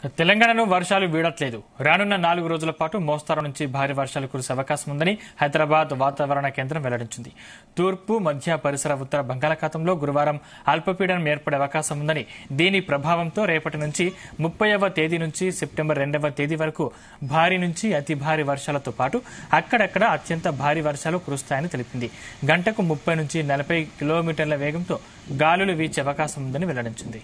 తెలంగాణలో వర్షాలు వీడట్లేదు రానున్న నాలుగు రోజుల పాటు మోస్తారు నుంచి భారీ వర్షాలు కురిసే అవకాశం ఉందని హైదరాబాద్ వాతావరణ కేంద్రం వెల్లడించింది తూర్పు మధ్య పరిసర ఉత్తర బంగాళాఖాతంలో గురువారం అల్పపీడనం ఏర్పడే అవకాశం ఉందని దీని ప్రభావంతో రేపటి నుంచి ముప్పైవ తేదీ నుంచి సెప్టెంబర్ రెండవ తేదీ వరకు భారీ నుంచి అతి భారీ వర్షాలతో పాటు అక్కడక్కడ అత్యంత భారీ వర్షాలు కురుస్తాయని తెలిపింది గంటకు ముప్పై నుంచి నలభై కిలోమీటర్ల వేగంతో గాలులు వీచే అవకాశం ఉందని వెల్లడించింది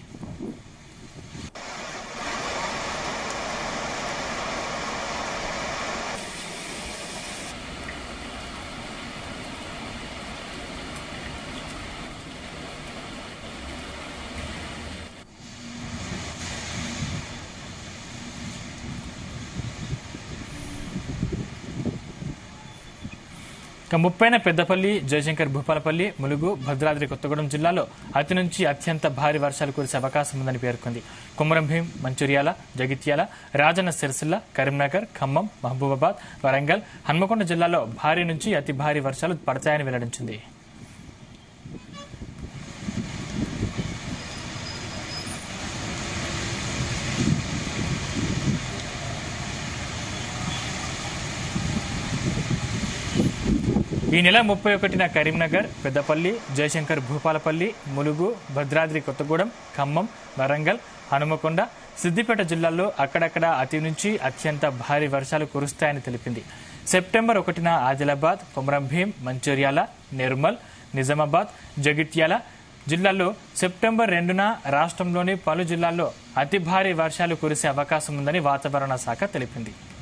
ఇక ముప్పైన పెద్దపల్లి జయశంకర్ భూపాలపల్లి ములుగు భద్రాద్రి కొత్తగూడెం జిల్లాలో అతి నుంచి అత్యంత భారీ వర్షాలు కురిసే అవకాశం ఉందని పేర్కొంది కుమరం భీం మంచిర్యాల జగిత్యాల రాజన్న సిరిసిల్ల కరీంనగర్ ఖమ్మం మహబూబాబాద్ వరంగల్ హన్మకొండ జిల్లాలో భారీ నుంచి అతి భారీ వర్షాలు పడతాయని వెల్లడించింది ఈ నెల ముప్పై ఒకటిన కరీంనగర్ పెద్దపల్లి జయశంకర్ భూపాలపల్లి ములుగు భద్రాద్రి కొత్తగూడెం ఖమ్మం వరంగల్ హనుమకొండ సిద్దిపేట జిల్లాల్లో అక్కడక్కడ అతి నుంచి అత్యంత భారీ వర్షాలు కురుస్తాయని తెలిపింది సెప్టెంబర్ ఒకటిన ఆదిలాబాద్ కొమరం భీం మంచిర్యాల నిర్మల్ నిజామాబాద్ జగిత్యాల జిల్లాల్లో సెప్టెంబర్ రెండున రాష్ట్రంలోని పలు జిల్లాల్లో అతి భారీ వర్షాలు కురిసే అవకాశం ఉందని వాతావరణ శాఖ తెలిపింది